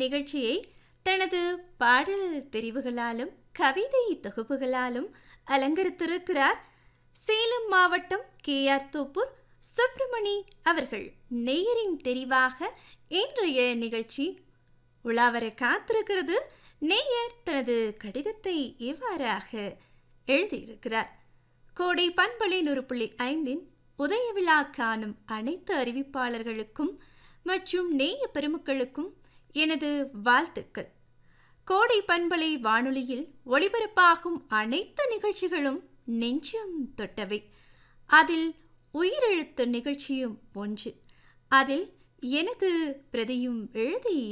இந்நிகழ்ச்சியை தனது பாடல் தெரிவுகளாலும் கவிதை தொகுப்புகளாலும் அலங்கரித்திருக்கிறார் சேலம் மாவட்டம் கே ஆர் தோப்பூர் சுப்பிரமணி அவர்கள் நேயரின் தெரிவாக இன்றைய நிகழ்ச்சி உலாவர காத்திருக்கிறது நேயர் தனது கடிதத்தை இவ்வாறாக எழுதியிருக்கிறார் கோடை பண்பலை நூறு புள்ளி ஐந்தின் உதய விழா காணும் அனைத்து அறிவிப்பாளர்களுக்கும் மற்றும் நேய பெருமக்களுக்கும் எனது வாழ்த்துக்கள் கோடை பண்பலை வானொலியில் ஒளிபரப்பாகும் அனைத்து நிகழ்ச்சிகளும் நெஞ்சம் தொட்டவை அதில் உயிரெழுத்து நிகழ்ச்சியும் ஒன்று அதில் எனது பிரதியும் எழுதி